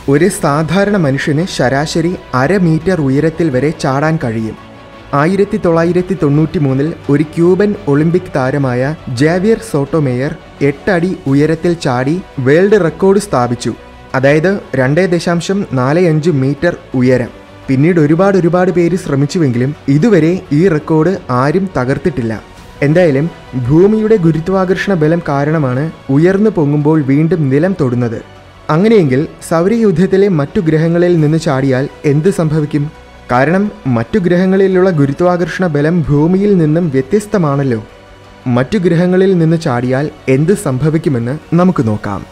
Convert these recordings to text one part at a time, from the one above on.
ഒരു സാധാരണ മനുഷ്യന് ശരാശരി അര മീറ്റർ ഉയരത്തിൽ വരെ ചാടാൻ കഴിയും ആയിരത്തി തൊള്ളായിരത്തി തൊണ്ണൂറ്റി മൂന്നിൽ ഒരു ക്യൂബൻ ഒളിമ്പിക് താരമായ ജാവിയർ സോട്ടോമേയർ എട്ടടി ഉയരത്തിൽ ചാടി വേൾഡ് റെക്കോർഡ് സ്ഥാപിച്ചു അതായത് രണ്ടേ ദശാംശം നാല് അഞ്ച് മീറ്റർ ഉയരം പിന്നീട് ഒരുപാട് ഒരുപാട് പേര് ശ്രമിച്ചുവെങ്കിലും ഇതുവരെ ഈ റെക്കോർഡ് ആരും തകർത്തിട്ടില്ല എന്തായാലും ഭൂമിയുടെ ഗുരുത്വാകർഷണ ബലം കാരണമാണ് ഉയർന്നു പൊങ്ങുമ്പോൾ വീണ്ടും നിലം തൊടുന്നത് അങ്ങനെയെങ്കിൽ സൗരയൂഥത്തിലെ മറ്റു ഗ്രഹങ്ങളിൽ നിന്ന് ചാടിയാൽ എന്ത് സംഭവിക്കും കാരണം മറ്റു ഗ്രഹങ്ങളിലുള്ള ഗുരുത്വാകർഷണ ബലം ഭൂമിയിൽ നിന്നും വ്യത്യസ്തമാണല്ലോ മറ്റു ഗ്രഹങ്ങളിൽ നിന്ന് ചാടിയാൽ എന്ത് സംഭവിക്കുമെന്ന് നമുക്ക് നോക്കാം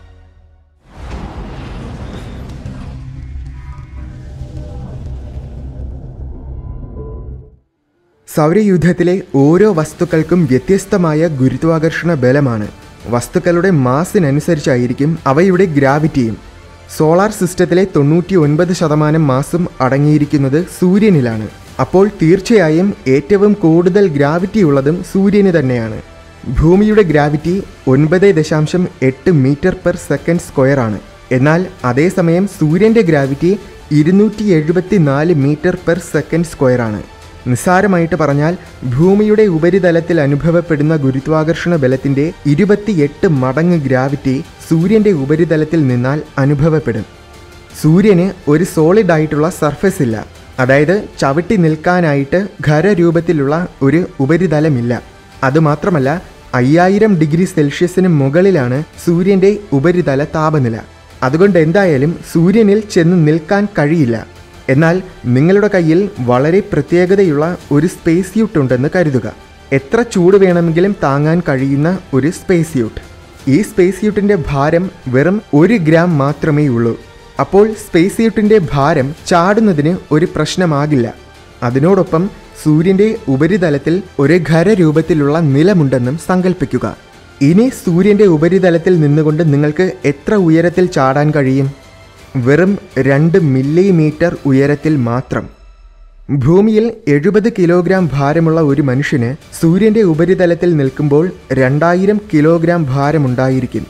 സൗരയൂഥത്തിലെ ഓരോ വസ്തുക്കൾക്കും വ്യത്യസ്തമായ ഗുരുത്വാകർഷണ ബലമാണ് വസ്തുക്കളുടെ മാസിനനുസരിച്ചായിരിക്കും അവയുടെ ഗ്രാവിറ്റിയും സോളാർ സിസ്റ്റത്തിലെ തൊണ്ണൂറ്റി ഒൻപത് ശതമാനം മാസും അടങ്ങിയിരിക്കുന്നത് സൂര്യനിലാണ് അപ്പോൾ തീർച്ചയായും ഏറ്റവും കൂടുതൽ ഗ്രാവിറ്റി ഉള്ളതും സൂര്യന് തന്നെയാണ് ഭൂമിയുടെ ഗ്രാവിറ്റി ഒൻപത് ദശാംശം എട്ട് മീറ്റർ പെർ സെക്കൻഡ് സ്ക്വയർ ആണ് എന്നാൽ അതേസമയം സൂര്യന്റെ ഗ്രാവിറ്റി ഇരുന്നൂറ്റി എഴുപത്തി നാല് മീറ്റർ പെർ സെക്കൻഡ് സ്ക്വയർ ആണ് നിസ്സാരമായിട്ട് പറഞ്ഞാൽ ഭൂമിയുടെ ഉപരിതലത്തിൽ അനുഭവപ്പെടുന്ന ഗുരുത്വാകർഷണ ബലത്തിന്റെ ഇരുപത്തിയെട്ട് മടങ്ങ് ഗ്രാവിറ്റി സൂര്യന്റെ ഉപരിതലത്തിൽ നിന്നാൽ അനുഭവപ്പെടും സൂര്യന് ഒരു സോളിഡ് ആയിട്ടുള്ള സർഫസ് ഇല്ല അതായത് ചവിട്ടി നിൽക്കാനായിട്ട് ഖരരൂപത്തിലുള്ള ഒരു ഉപരിതലമില്ല അതുമാത്രമല്ല അയ്യായിരം ഡിഗ്രി സെൽഷ്യസിന് മുകളിലാണ് സൂര്യന്റെ ഉപരിതല താപനില അതുകൊണ്ട് എന്തായാലും സൂര്യനിൽ ചെന്ന് നിൽക്കാൻ കഴിയില്ല എന്നാൽ നിങ്ങളുടെ കയ്യിൽ വളരെ പ്രത്യേകതയുള്ള ഒരു സ്പേസ് സ്യൂട്ട് ഉണ്ടെന്ന് കരുതുക എത്ര ചൂട് വേണമെങ്കിലും താങ്ങാൻ കഴിയുന്ന ഒരു സ്പേസ് സ്യൂട്ട് ഈ സ്പേസ് സ്യൂട്ടിന്റെ ഭാരം വെറും ഒരു ഗ്രാം മാത്രമേ ഉള്ളൂ അപ്പോൾ സ്പേസ് സ്യൂട്ടിന്റെ ഭാരം ചാടുന്നതിന് ഒരു പ്രശ്നമാകില്ല അതിനോടൊപ്പം സൂര്യന്റെ ഉപരിതലത്തിൽ ഒരു ഖരരൂപത്തിലുള്ള നിലമുണ്ടെന്നും സങ്കല്പിക്കുക ഇനി സൂര്യന്റെ ഉപരിതലത്തിൽ നിന്നുകൊണ്ട് നിങ്ങൾക്ക് എത്ര ഉയരത്തിൽ ചാടാൻ കഴിയും വെറും രണ്ട് മില്ലിമീറ്റർ ഉയരത്തിൽ മാത്രം ഭൂമിയിൽ എഴുപത് കിലോഗ്രാം ഭാരമുള്ള ഒരു മനുഷ്യന് സൂര്യന്റെ ഉപരിതലത്തിൽ നിൽക്കുമ്പോൾ രണ്ടായിരം കിലോഗ്രാം ഭാരമുണ്ടായിരിക്കും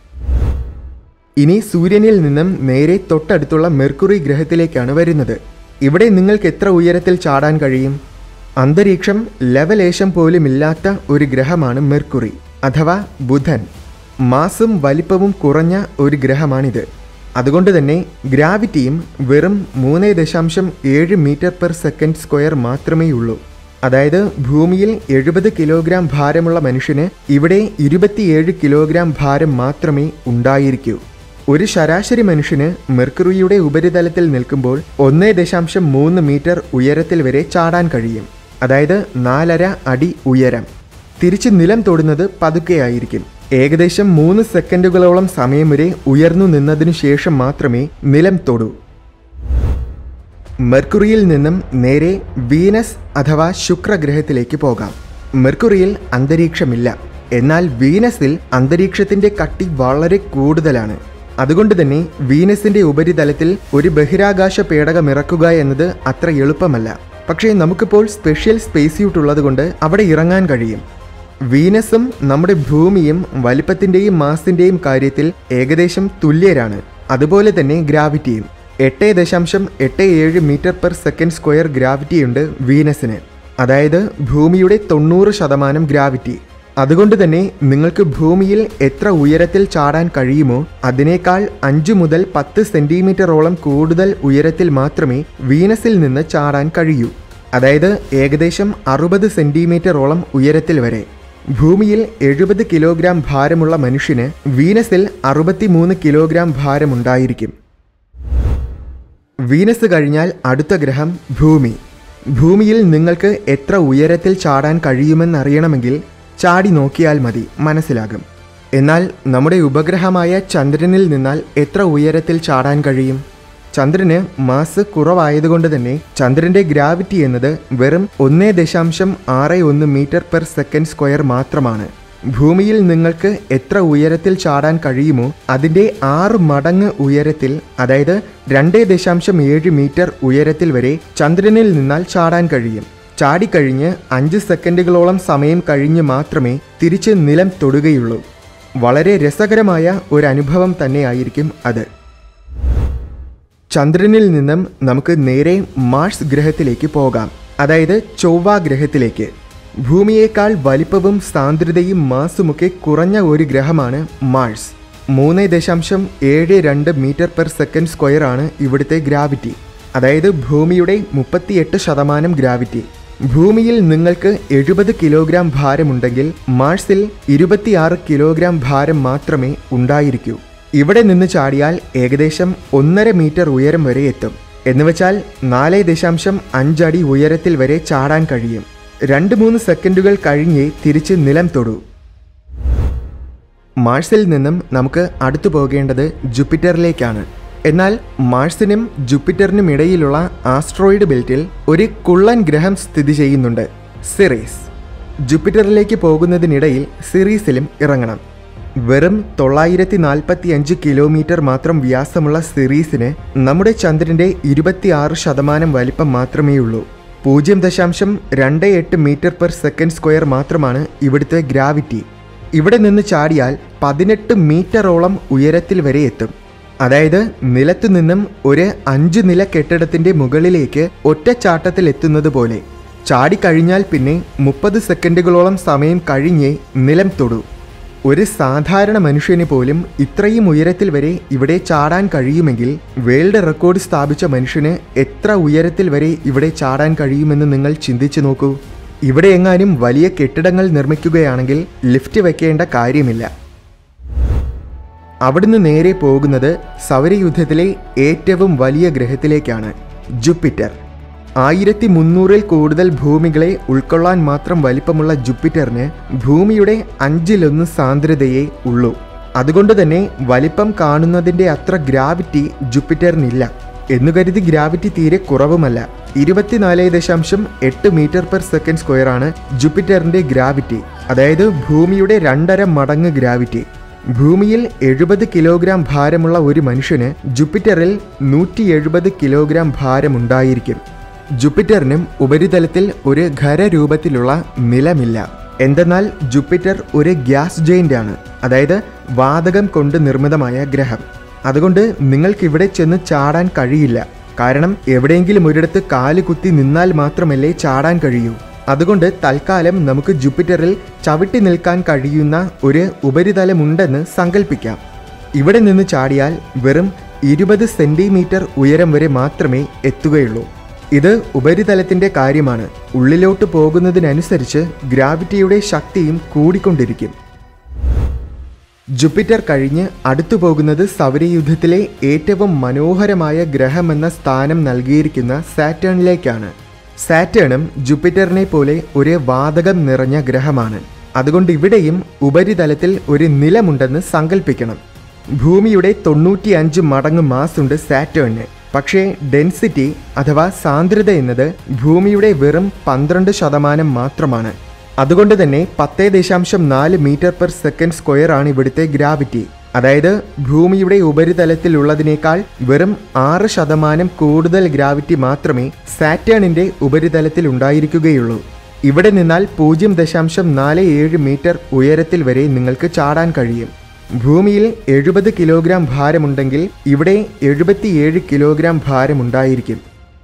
ഇനി സൂര്യനിൽ നിന്നും നേരെ തൊട്ടടുത്തുള്ള മെർക്കുറി ഗ്രഹത്തിലേക്കാണ് വരുന്നത് ഇവിടെ നിങ്ങൾക്ക് എത്ര ഉയരത്തിൽ ചാടാൻ കഴിയും അന്തരീക്ഷം ലവലേശം പോലും ഇല്ലാത്ത ഒരു ഗ്രഹമാണ് മെർക്കുറി അഥവാ ബുധൻ മാസും വലിപ്പവും കുറഞ്ഞ ഒരു ഗ്രഹമാണിത് അതുകൊണ്ട് തന്നെ ഗ്രാവിറ്റിയും വെറും മൂന്ന് ദശാംശം ഏഴ് മീറ്റർ പെർ സെക്കൻഡ് സ്ക്വയർ മാത്രമേ ഉള്ളൂ അതായത് ഭൂമിയിൽ എഴുപത് കിലോഗ്രാം ഭാരമുള്ള മനുഷ്യന് ഇവിടെ ഇരുപത്തിയേഴ് കിലോഗ്രാം ഭാരം മാത്രമേ ഉണ്ടായിരിക്കൂ ഒരു ശരാശരി മനുഷ്യന് മെർക്കുറിയുടെ ഉപരിതലത്തിൽ നിൽക്കുമ്പോൾ ഒന്നേ ദശാംശം മൂന്ന് മീറ്റർ ഉയരത്തിൽ വരെ ചാടാൻ കഴിയും അതായത് നാലര അടി ഉയരം തിരിച്ച് നിലം തൊടുന്നത് പതുക്കെയായിരിക്കും ഏകദേശം മൂന്ന് സെക്കൻഡുകളോളം സമയം വരെ ഉയർന്നു നിന്നതിനു ശേഷം മാത്രമേ നിലം തൊടൂ മെർക്കുറിയിൽ നിന്നും നേരെ വീനസ് അഥവാ ശുക്രഗ്രഹത്തിലേക്ക് പോകാം മെർക്കുറിയിൽ അന്തരീക്ഷമില്ല എന്നാൽ വീനസിൽ അന്തരീക്ഷത്തിന്റെ കട്ടി വളരെ കൂടുതലാണ് അതുകൊണ്ട് തന്നെ വീനസിന്റെ ഉപരിതലത്തിൽ ഒരു ബഹിരാകാശ പേടകം ഇറക്കുക എന്നത് അത്ര എളുപ്പമല്ല പക്ഷേ നമുക്കിപ്പോൾ സ്പെഷ്യൽ സ്പേസ് സ്യൂട്ട് ഉള്ളതുകൊണ്ട് അവിടെ ഇറങ്ങാൻ കഴിയും വീനസും നമ്മുടെ ഭൂമിയും വലിപ്പത്തിന്റെയും മാസിന്റെയും കാര്യത്തിൽ ഏകദേശം തുല്യരാണ് അതുപോലെ തന്നെ ഗ്രാവിറ്റിയും എട്ട് ദശാംശം എട്ട് ഏഴ് മീറ്റർ പെർ സെക്കൻഡ് സ്ക്വയർ ഗ്രാവിറ്റിയുണ്ട് വീനസിന് അതായത് ഭൂമിയുടെ തൊണ്ണൂറ് ശതമാനം ഗ്രാവിറ്റി അതുകൊണ്ട് തന്നെ നിങ്ങൾക്ക് ഭൂമിയിൽ എത്ര ഉയരത്തിൽ ചാടാൻ കഴിയുമോ അതിനേക്കാൾ അഞ്ചു മുതൽ പത്ത് സെന്റിമീറ്ററോളം കൂടുതൽ ഉയരത്തിൽ മാത്രമേ വീനസിൽ നിന്ന് ചാടാൻ കഴിയൂ അതായത് ഏകദേശം അറുപത് സെന്റിമീറ്ററോളം ഉയരത്തിൽ വരെ ഭൂമിയിൽ എഴുപത് കിലോഗ്രാം ഭാരമുള്ള മനുഷ്യന് വീനസിൽ അറുപത്തിമൂന്ന് കിലോഗ്രാം ഭാരമുണ്ടായിരിക്കും വീനസ് കഴിഞ്ഞാൽ അടുത്ത ഗ്രഹം ഭൂമി ഭൂമിയിൽ നിങ്ങൾക്ക് എത്ര ഉയരത്തിൽ ചാടാൻ കഴിയുമെന്നറിയണമെങ്കിൽ ചാടി നോക്കിയാൽ മതി മനസ്സിലാകും എന്നാൽ നമ്മുടെ ഉപഗ്രഹമായ ചന്ദ്രനിൽ നിന്നാൽ എത്ര ഉയരത്തിൽ ചാടാൻ കഴിയും ചന്ദ്രന് മാസ് കുറവായതുകൊണ്ട് തന്നെ ചന്ദ്രന്റെ ഗ്രാവിറ്റി എന്നത് വെറും ഒന്നേ ദശാംശം ആറ് ഒന്ന് മീറ്റർ പെർ സെക്കൻഡ് സ്ക്വയർ മാത്രമാണ് ഭൂമിയിൽ നിങ്ങൾക്ക് എത്ര ഉയരത്തിൽ ചാടാൻ കഴിയുമോ അതിൻ്റെ ആറ് മടങ്ങ് ഉയരത്തിൽ അതായത് രണ്ടേ ദശാംശം ഏഴ് മീറ്റർ ഉയരത്തിൽ വരെ ചന്ദ്രനിൽ നിന്നാൽ ചാടാൻ കഴിയും ചാടിക്കഴിഞ്ഞ് അഞ്ച് സെക്കൻഡുകളോളം സമയം കഴിഞ്ഞ് മാത്രമേ തിരിച്ച് നിലം തൊടുകയുള്ളൂ വളരെ രസകരമായ ഒരു അനുഭവം തന്നെയായിരിക്കും അത് ചന്ദ്രനിൽ നിന്നും നമുക്ക് നേരെ മാർസ് ഗ്രഹത്തിലേക്ക് പോകാം അതായത് ചൊവ്വ ഗ്രഹത്തിലേക്ക് ഭൂമിയേക്കാൾ വലിപ്പവും സാന്ദ്രതയും മാസുമൊക്കെ കുറഞ്ഞ ഒരു ഗ്രഹമാണ് മാർസ് മൂന്ന് ദശാംശം ഏഴ് രണ്ട് മീറ്റർ പെർ സെക്കൻഡ് സ്ക്വയർ ആണ് ഇവിടുത്തെ ഗ്രാവിറ്റി അതായത് ഭൂമിയുടെ മുപ്പത്തിയെട്ട് ശതമാനം ഗ്രാവിറ്റി ഭൂമിയിൽ നിങ്ങൾക്ക് എഴുപത് കിലോഗ്രാം ഭാരമുണ്ടെങ്കിൽ മാർസിൽ ഇരുപത്തിയാറ് കിലോഗ്രാം ഭാരം മാത്രമേ ഉണ്ടായിരിക്കൂ ഇവിടെ നിന്ന് ചാടിയാൽ ഏകദേശം ഒന്നര മീറ്റർ ഉയരം വരെ എത്തും എന്നുവെച്ചാൽ നാല് ദശാംശം അഞ്ചടി ഉയരത്തിൽ വരെ ചാടാൻ കഴിയും രണ്ട് മൂന്ന് സെക്കൻഡുകൾ കഴിഞ്ഞേ തിരിച്ച് നിലം തൊടൂ മാർസിൽ നിന്നും നമുക്ക് അടുത്തു പോകേണ്ടത് ജൂപ്പിറ്ററിലേക്കാണ് എന്നാൽ മാർസിനും ജൂപ്പിറ്ററിനും ഇടയിലുള്ള ആസ്ട്രോയിഡ് ബെൽറ്റിൽ ഒരു കുള്ളൻ ഗ്രഹം സ്ഥിതി ചെയ്യുന്നുണ്ട് സിറീസ് ജൂപ്പിറ്ററിലേക്ക് പോകുന്നതിനിടയിൽ സിറീസിലും ഇറങ്ങണം വെറും തൊള്ളായിരത്തി നാൽപ്പത്തി അഞ്ച് കിലോമീറ്റർ മാത്രം വ്യാസമുള്ള സിറീസിന് നമ്മുടെ ചന്ദ്രന്റെ ഇരുപത്തിയാറ് ശതമാനം വലിപ്പം മാത്രമേയുള്ളൂ പൂജ്യം ദശാംശം രണ്ട് എട്ട് മീറ്റർ പെർ സെക്കൻഡ് സ്ക്വയർ മാത്രമാണ് ഇവിടുത്തെ ഗ്രാവിറ്റി ഇവിടെ നിന്ന് ചാടിയാൽ പതിനെട്ട് മീറ്ററോളം ഉയരത്തിൽ വരെ എത്തും അതായത് നിലത്തു നിന്നും ഒരു അഞ്ച് നില കെട്ടിടത്തിന്റെ മുകളിലേക്ക് ഒറ്റച്ചാട്ടത്തിൽ എത്തുന്നത് പോലെ ചാടിക്കഴിഞ്ഞാൽ പിന്നെ മുപ്പത് സെക്കൻഡുകളോളം സമയം കഴിഞ്ഞേ നിലം തൊടൂ ഒരു സാധാരണ മനുഷ്യന് പോലും ഇത്രയും ഉയരത്തിൽ വരെ ഇവിടെ ചാടാൻ കഴിയുമെങ്കിൽ വേൾഡ് റെക്കോർഡ് സ്ഥാപിച്ച മനുഷ്യന് എത്ര ഉയരത്തിൽ വരെ ഇവിടെ ചാടാൻ കഴിയുമെന്ന് നിങ്ങൾ ചിന്തിച്ചു നോക്കൂ ഇവിടെ എങ്ങാനും വലിയ കെട്ടിടങ്ങൾ നിർമ്മിക്കുകയാണെങ്കിൽ ലിഫ്റ്റ് വെക്കേണ്ട കാര്യമില്ല അവിടുന്ന് നേരെ പോകുന്നത് സൗരയുദ്ധത്തിലെ ഏറ്റവും വലിയ ഗ്രഹത്തിലേക്കാണ് ജുപ്പിറ്റർ ആയിരത്തി മുന്നൂറിൽ കൂടുതൽ ഭൂമികളെ ഉൾക്കൊള്ളാൻ മാത്രം വലിപ്പമുള്ള ജുപ്പിറ്ററിന് ഭൂമിയുടെ അഞ്ചിലൊന്ന് സാന്ദ്രതയേ ഉള്ളൂ അതുകൊണ്ട് തന്നെ വലിപ്പം കാണുന്നതിൻ്റെ അത്ര ഗ്രാവിറ്റി ജുപ്പിറ്ററിനില്ല എന്നു കരുതി ഗ്രാവിറ്റി തീരെ കുറവുമല്ല ഇരുപത്തിനാല് ദശാംശം എട്ട് മീറ്റർ പെർ സെക്കൻഡ് സ്ക്വയർ ആണ് ജുപ്പിറ്ററിന്റെ ഗ്രാവിറ്റി അതായത് ഭൂമിയുടെ രണ്ടര മടങ്ങ് ഗ്രാവിറ്റി ഭൂമിയിൽ എഴുപത് കിലോഗ്രാം ഭാരമുള്ള ഒരു മനുഷ്യന് ജുപ്പിറ്ററിൽ നൂറ്റി എഴുപത് കിലോഗ്രാം ഭാരമുണ്ടായിരിക്കും ജുപ്പിറ്ററിനും ഉപരിതലത്തിൽ ഒരു ഖരരൂപത്തിലുള്ള നിലമില്ല എന്തെന്നാൽ ജുപ്പിറ്റർ ഒരു ഗ്യാസ് ജെയിൻ്റ് ആണ് അതായത് വാതകം കൊണ്ട് നിർമ്മിതമായ ഗ്രഹം അതുകൊണ്ട് നിങ്ങൾക്കിവിടെ ചെന്ന് ചാടാൻ കഴിയില്ല കാരണം എവിടെയെങ്കിലും ഒരിടത്ത് കാല് കുത്തി നിന്നാൽ മാത്രമല്ലേ ചാടാൻ കഴിയൂ അതുകൊണ്ട് തൽക്കാലം നമുക്ക് ജൂപ്പിറ്ററിൽ ചവിട്ടി നിൽക്കാൻ കഴിയുന്ന ഒരു ഉപരിതലമുണ്ടെന്ന് സങ്കല്പിക്കാം ഇവിടെ നിന്ന് ചാടിയാൽ വെറും ഇരുപത് സെന്റിമീറ്റർ ഉയരം വരെ മാത്രമേ എത്തുകയുള്ളൂ ഇത് ഉപരിതലത്തിന്റെ കാര്യമാണ് ഉള്ളിലോട്ട് പോകുന്നതിനനുസരിച്ച് ഗ്രാവിറ്റിയുടെ ശക്തിയും കൂടിക്കൊണ്ടിരിക്കും ജുപ്പിറ്റർ കഴിഞ്ഞ് അടുത്തു പോകുന്നത് സൗരയുദ്ധത്തിലെ ഏറ്റവും മനോഹരമായ ഗ്രഹമെന്ന സ്ഥാനം നൽകിയിരിക്കുന്ന സാറ്റേണിലേക്കാണ് സാറ്റേണും ജുപ്പിറ്ററിനെ പോലെ ഒരു വാതകം നിറഞ്ഞ ഗ്രഹമാണ് അതുകൊണ്ട് ഇവിടെയും ഉപരിതലത്തിൽ ഒരു നിലമുണ്ടെന്ന് സങ്കല്പിക്കണം ഭൂമിയുടെ തൊണ്ണൂറ്റിയഞ്ച് മടങ്ങ് മാസുണ്ട് സാറ്റേണിന് പക്ഷേ ഡെൻസിറ്റി അഥവാ സാന്ദ്രത എന്നത് ഭൂമിയുടെ വെറും പന്ത്രണ്ട് ശതമാനം മാത്രമാണ് അതുകൊണ്ട് തന്നെ പത്ത് ദശാംശം നാല് മീറ്റർ പെർ സെക്കൻഡ് സ്ക്വയർ ആണ് ഇവിടുത്തെ ഗ്രാവിറ്റി അതായത് ഭൂമിയുടെ ഉപരിതലത്തിലുള്ളതിനേക്കാൾ വെറും ആറ് ശതമാനം കൂടുതൽ ഗ്രാവിറ്റി മാത്രമേ സാറ്റേണിന്റെ ഉപരിതലത്തിൽ ഉണ്ടായിരിക്കുകയുള്ളൂ ഇവിടെ നിന്നാൽ പൂജ്യം ദശാംശം നാല് ഏഴ് മീറ്റർ ഉയരത്തിൽ വരെ നിങ്ങൾക്ക് ചാടാൻ കഴിയും ഭൂമിയിൽ എഴുപത് കിലോഗ്രാം ഭാരമുണ്ടെങ്കിൽ ഇവിടെ എഴുപത്തിയേഴ് കിലോഗ്രാം ഭാരമുണ്ടായിരിക്കും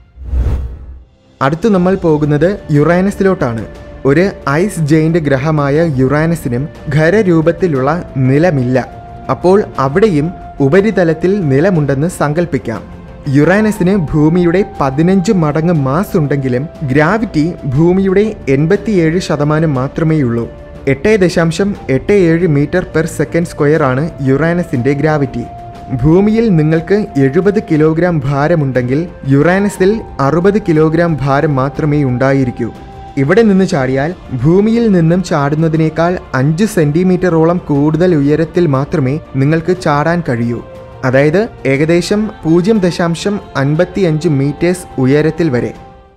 അടുത്ത് നമ്മൾ പോകുന്നത് യുറാനസിലോട്ടാണ് ഒരു ഐസ് ജെയിന്റ് ഗ്രഹമായ യുറാനസിനും ഖരരൂപത്തിലുള്ള നിലമില്ല അപ്പോൾ അവിടെയും ഉപരിതലത്തിൽ നിലമുണ്ടെന്ന് സങ്കല്പിക്കാം യുറാനസിന് ഭൂമിയുടെ പതിനഞ്ച് മടങ്ങ് മാസ് ഉണ്ടെങ്കിലും ഗ്രാവിറ്റി ഭൂമിയുടെ എൺപത്തിയേഴ് ശതമാനം മാത്രമേയുള്ളൂ എട്ട് ദശാംശം എട്ട് ഏഴ് മീറ്റർ പെർ സെക്കൻഡ് സ്ക്വയർ ആണ് യുറാനസിന്റെ ഗ്രാവിറ്റി ഭൂമിയിൽ നിങ്ങൾക്ക് എഴുപത് കിലോഗ്രാം ഭാരമുണ്ടെങ്കിൽ യുറാനസിൽ അറുപത് കിലോഗ്രാം ഭാരം മാത്രമേ ഉണ്ടായിരിക്കൂ ഇവിടെ നിന്ന് ചാടിയാൽ ഭൂമിയിൽ നിന്നും ചാടുന്നതിനേക്കാൾ അഞ്ച് സെന്റിമീറ്ററോളം കൂടുതൽ ഉയരത്തിൽ മാത്രമേ നിങ്ങൾക്ക് ചാടാൻ കഴിയൂ അതായത് ഏകദേശം പൂജ്യം ദശാംശം അൻപത്തിയഞ്ച് മീറ്റേഴ്സ് ഉയരത്തിൽ വരെ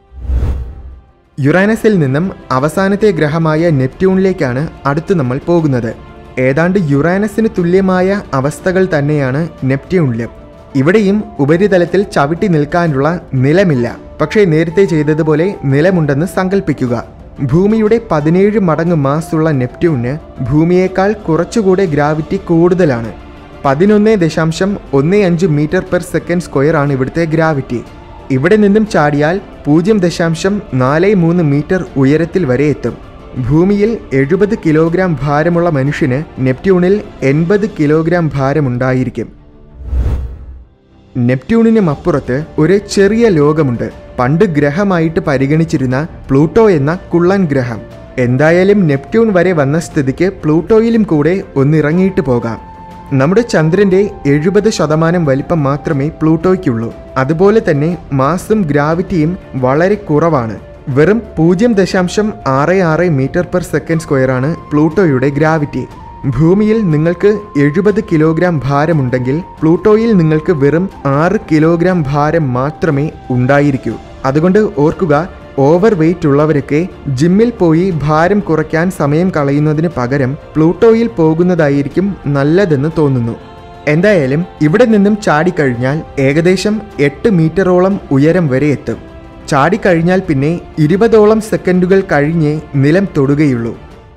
യുറാനസിൽ നിന്നും അവസാനത്തെ ഗ്രഹമായ നെപ്റ്റ്യൂണിലേക്കാണ് അടുത്ത് നമ്മൾ പോകുന്നത് ഏതാണ്ട് യുറാനസിന് തുല്യമായ അവസ്ഥകൾ തന്നെയാണ് നെപ്റ്റ്യൂണിലും ഇവിടെയും ഉപരിതലത്തിൽ ചവിട്ടി നിൽക്കാനുള്ള നിലമില്ല പക്ഷേ നേരത്തെ ചെയ്തതുപോലെ നിലമുണ്ടെന്ന് സങ്കല്പിക്കുക ഭൂമിയുടെ പതിനേഴ് മടങ്ങ് മാസുള്ള നെപ്റ്റ്യൂണിന് ഭൂമിയേക്കാൾ കുറച്ചുകൂടെ ഗ്രാവിറ്റി കൂടുതലാണ് പതിനൊന്ന് ദശാംശം ഒന്ന് അഞ്ച് മീറ്റർ പെർ സെക്കൻഡ് സ്ക്വയർ ആണ് ഇവിടുത്തെ ഗ്രാവിറ്റി ഇവിടെ നിന്നും ചാടിയാൽ പൂജ്യം ദശാംശം നാല് മൂന്ന് മീറ്റർ ഉയരത്തിൽ വരെ എത്തും ഭൂമിയിൽ എഴുപത് കിലോഗ്രാം ഭാരമുള്ള മനുഷ്യന് നെപ്റ്റ്യൂണിൽ എൺപത് കിലോഗ്രാം ഭാരമുണ്ടായിരിക്കും നെപ്റ്റ്യൂണിനും അപ്പുറത്ത് ഒരു ചെറിയ ലോകമുണ്ട് പണ്ട് ഗ്രഹമായിട്ട് പരിഗണിച്ചിരുന്ന പ്ലൂട്ടോ എന്ന കുള്ളൻ ഗ്രഹം എന്തായാലും നെപ്റ്റ്യൂൺ വരെ വന്ന സ്ഥിതിക്ക് പ്ലൂട്ടോയിലും കൂടെ ഒന്നിറങ്ങിയിട്ട് പോകാം നമ്മുടെ ചന്ദ്രന്റെ എഴുപത് ശതമാനം വലിപ്പം മാത്രമേ പ്ലൂട്ടോയ്ക്കുള്ളൂ അതുപോലെ തന്നെ മാസും ഗ്രാവിറ്റിയും വളരെ കുറവാണ് വെറും പൂജ്യം ദശാംശം ആറ് ആറ് മീറ്റർ പെർ സെക്കൻഡ് സ്ക്വയറാണ് പ്ലൂട്ടോയുടെ ഗ്രാവിറ്റി ഭൂമിയിൽ നിങ്ങൾക്ക് എഴുപത് കിലോഗ്രാം ഭാരമുണ്ടെങ്കിൽ പ്ലൂട്ടോയിൽ നിങ്ങൾക്ക് വെറും ആറ് കിലോഗ്രാം ഭാരം മാത്രമേ ഉണ്ടായിരിക്കൂ അതുകൊണ്ട് ഓർക്കുക ഓവർ വെയിറ്റ് ഉള്ളവരൊക്കെ ജിമ്മിൽ പോയി ഭാരം കുറയ്ക്കാൻ സമയം കളയുന്നതിന് പകരം പ്ലൂട്ടോയിൽ പോകുന്നതായിരിക്കും നല്ലതെന്ന് തോന്നുന്നു എന്തായാലും ഇവിടെ നിന്നും ചാടിക്കഴിഞ്ഞാൽ ഏകദേശം എട്ട് മീറ്ററോളം ഉയരം വരെ എത്തും ചാടിക്കഴിഞ്ഞാൽ പിന്നെ ഇരുപതോളം സെക്കൻഡുകൾ കഴിഞ്ഞേ നിലം തൊടുകയുള്ളൂ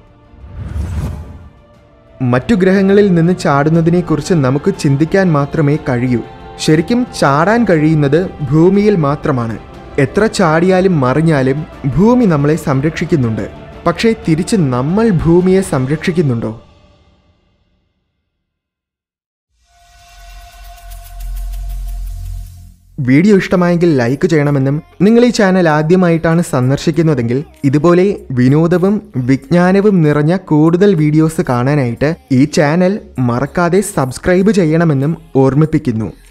മറ്റു ഗ്രഹങ്ങളിൽ നിന്ന് ചാടുന്നതിനെക്കുറിച്ച് നമുക്ക് ചിന്തിക്കാൻ മാത്രമേ കഴിയൂ ശരിക്കും ചാടാൻ കഴിയുന്നത് ഭൂമിയിൽ മാത്രമാണ് എത്ര ചാടിയാലും മറിഞ്ഞാലും ഭൂമി നമ്മളെ സംരക്ഷിക്കുന്നുണ്ട് പക്ഷേ തിരിച്ച് നമ്മൾ ഭൂമിയെ സംരക്ഷിക്കുന്നുണ്ടോ വീഡിയോ ഇഷ്ടമായെങ്കിൽ ലൈക്ക് ചെയ്യണമെന്നും നിങ്ങൾ ഈ ചാനൽ ആദ്യമായിട്ടാണ് സന്ദർശിക്കുന്നതെങ്കിൽ ഇതുപോലെ വിനോദവും വിജ്ഞാനവും നിറഞ്ഞ കൂടുതൽ വീഡിയോസ് കാണാനായിട്ട് ഈ ചാനൽ മറക്കാതെ സബ്സ്ക്രൈബ് ചെയ്യണമെന്നും ഓർമ്മിപ്പിക്കുന്നു